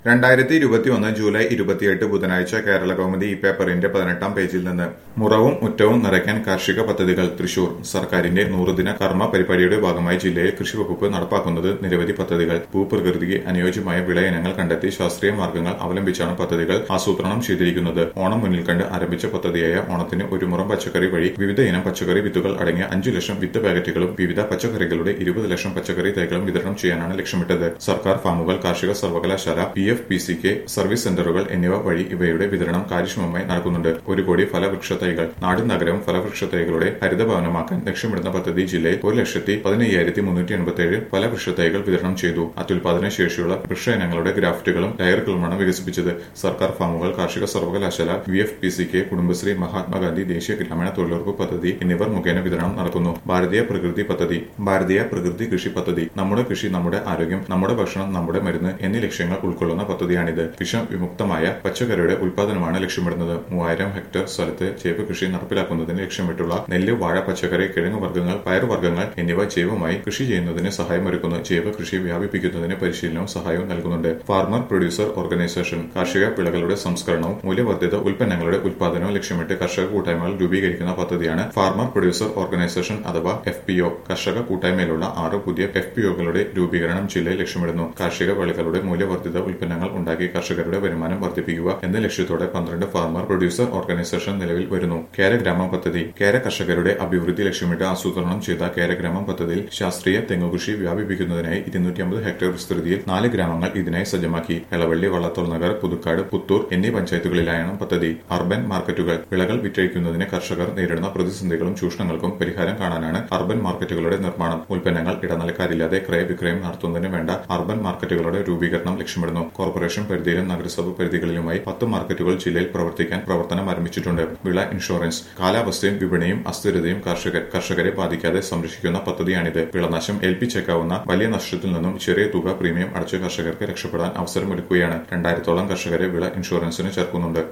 രണ്ടായിരത്തി ഇരുപത്തിയൊന്ന് ജൂലൈ ഇരുപത്തിയെട്ട് ബുധനാഴ്ച കേരള കൗമുദി ഈ പേപ്പറിന്റെ പതിനെട്ടാം പേജിൽ നിന്ന് മുറവും മുറ്റവും നിറയ്ക്കാൻ കാർഷിക പദ്ധതികൾ തൃശൂർ സർക്കാരിന്റെ നൂറുദിന കർമ്മ പരിപാടിയുടെ ഭാഗമായി ജില്ലയിൽ കൃഷി വകുപ്പ് നടപ്പാക്കുന്നത് നിരവധി പദ്ധതികൾ ഭൂപ്രകൃതിക്ക് അനുയോജ്യമായ വിളയിനങ്ങൾ കണ്ടെത്തി ശാസ്ത്രീയ മാർഗങ്ങൾ അവലംബിച്ചാണ് പദ്ധതികൾ ആസൂത്രണം ചെയ്തിരിക്കുന്നത് ഓണം മുന്നിൽ കണ്ട് ആരംഭിച്ച പദ്ധതിയായ ഓണത്തിന് ഒരു മുറം പച്ചക്കറി വഴി വിവിധ ഇനം പച്ചക്കറി വിത്തുകൾ അടങ്ങിയ അഞ്ചു ലക്ഷം വിത്ത് പാക്കറ്റുകളും വിവിധ പച്ചക്കറികളുടെ ഇരുപത് ലക്ഷം പച്ചക്കറി തൈകളും വിതരണം ചെയ്യാനാണ് ലക്ഷ്യമിട്ടത് സർക്കാർ ഫാമുകൾ കാർഷിക സർവകലാശാല P F P C K service സെന്ററുകൾ എന്നിവ വഴി ഇവയുടെ വിതരണം കാര്യക്ഷമമായി നടക്കുന്നുണ്ട് ഒരു കോടി ഫലവൃക്ഷ തൈകൾ നാടും നഗരവും ഫലവൃക്ഷ തൈകളുടെ ഹരിതഭവനമാക്കാൻ ലക്ഷ്യമിടുന്ന പദ്ധതി ജില്ലയിൽ ഒരു ലക്ഷത്തി പതിനയ്യായിരത്തി മുന്നൂറ്റി എൺപത്തിയേഴ് ഫലവൃക്ഷ തൈകൾ വിതരണം ചെയ്തു അത്യുൽപാദന ശേഷിയുള്ള വൃക്ഷ ഇനങ്ങളുടെ ഗ്രാഫ്റ്റുകളും ലയറുകളുമാണ് വികസിപ്പിച്ചത് സർക്കാർ ഫാമുകൾ കാർഷിക സർവകലാശാല V F P C K Kudumbashree Mahatma Gandhi ദേശീയ ഗ്രാമീണ തൊഴിലുറപ്പ് പദ്ധതി എന്നിവർ മുഖേന വിതരണം നടക്കുന്നു ഭാരതീയ പ്രകൃതി പദ്ധതി ഭാരതീയ പ്രകൃതി കൃഷി പദ്ധതി നമ്മുടെ കൃഷി നമ്മുടെ ആരോഗ്യം നമ്മുടെ ഭക്ഷണം നമ്മുടെ മരുന്ന് എന്നീ ലക്ഷ്യങ്ങൾ ഉൾക്കൊള്ളുന്ന പദ്ധതിയാണിത് വിഷവിമുക്തമായ പച്ചക്കറിയുടെ ഉൽപാദനമാണ് ലക്ഷ്യമിടുന്നത് മൂവായിരം ഹെക്ടർ സ്ഥലത്ത് ജൈവ കൃഷി നടപ്പിലാക്കുന്നതിന് ലക്ഷ്യമിട്ടുള്ള നെല്ല് വാഴ പച്ചക്കറി കിഴങ്ങ് വർഗ്ഗങ്ങൾ പയറുവർഗ്ഗങ്ങൾ എന്നിവ ജൈവമായി കൃഷി ചെയ്യുന്നതിന് സഹായമൊരുക്കുന്നു ജൈവ കൃഷി വ്യാപിപ്പിക്കുന്നതിന് പരിശീലനവും സഹായവും നൽകുന്നുണ്ട് ഫാർമർ പ്രൊഡ്യൂസർ ഓർഗനൈസേഷൻ കാർഷിക വിളകളുടെ സംസ്കരണവും മൂല്യവർദ്ധിത ഉൽപ്പന്നങ്ങളുടെ ഉൽപാദനവും ലക്ഷ്യമിട്ട് കർഷക കൂട്ടായ്മകൾ രൂപീകരിക്കുന്ന പദ്ധതിയാണ് ഫാർമർ പ്രൊഡ്യൂസർ ഓർഗനൈസേഷൻ അഥവാ എഫ് പി ഒ കർഷക കൂട്ടായ്മയിലുള്ള ആറ് പുതിയ എഫ് പി ഒകളുടെ രൂപീകരണം ജില്ലയിൽ ലക്ഷ്യമിടുന്നു കാർഷിക വിളകളുടെ മൂല്യവർദ്ധിത ഉൽപ്പന്നങ്ങൾ ഉണ്ടാക്കി കർഷകരുടെ വരുമാനം വർദ്ധിപ്പിക്കുക എന്ന ലക്ഷ്യത്തോടെ പന്ത്രണ്ട് ഫാർമർ പ്രൊഡ്യൂസർ ഓർഗനൈസേഷൻ നിലവിൽ വരുന്നു കേരഗ്രാമം പദ്ധതി കേര കർഷകരുടെ അഭിവൃദ്ധി ലക്ഷ്യമിട്ട് ആസൂത്രണം ചെയ്ത കേരഗ്രാമം പദ്ധതിയിൽ ശാസ്ത്രീയ തെങ്ങുകൃഷി വ്യാപിപ്പിക്കുന്നതിനായി ഇരുന്നൂറ്റി അമ്പത് ഹെക്ടർ വിസ്തൃതിയിൽ നാല് ഗ്രാമങ്ങൾ ഇതിനായി സജ്ജമാക്കി എളവള്ളി വള്ളത്തോൾ നഗർ പുതുക്കാട് പുത്തൂർ എന്നീ പഞ്ചായത്തുകളിലായാണ് പദ്ധതി അർബൻ മാർക്കറ്റുകൾ വിളകൾ വിറ്റഴിക്കുന്നതിന് കർഷകർ നേരിടുന്ന പ്രതിസന്ധികളും ചൂഷണങ്ങൾക്കും പരിഹാരം കാണാനാണ് അർബൻ മാർക്കറ്റുകളുടെ നിർമ്മാണം ഉൽപ്പന്നങ്ങൾ ഇടനിലക്കാരില്ലാതെ ക്രയവിക്രയം നടത്തുന്നതിന് വേണ്ട അർബൻ മാർക്കറ്റുകളുടെ രൂപീകരണം ലക്ഷ്യമിടുന്നു കോർപ്പറേഷൻ പരിധിയിലും നഗരസഭ പരിധികളിലുമായി പത്ത് മാർക്കറ്റുകൾ ജില്ലയിൽ പ്രവർത്തിക്കാൻ പ്രവർത്തനം ആരംഭിച്ചിട്ടുണ്ട് വിള ഇൻഷുറൻസ് കാലാവസ്ഥയും വിപണിയും അസ്ഥിരതയും കർഷകർ കർഷകരെ ബാധിക്കാതെ സംരക്ഷിക്കുന്ന പദ്ധതിയാണിത് വിളനാശം ഏൽപ്പിച്ചേക്കാവുന്ന വലിയ നഷ്ടത്തിൽ നിന്നും ചെറിയ തുക പ്രീമിയം അടച്ച് കർഷകർക്ക് രക്ഷപ്പെടാൻ അവസരമൊരുക്കുകയാണ് രണ്ടായിരത്തോളം കർഷകരെ വിള ഇൻഷുറൻസിന് ചേർക്കുന്നുണ്ട്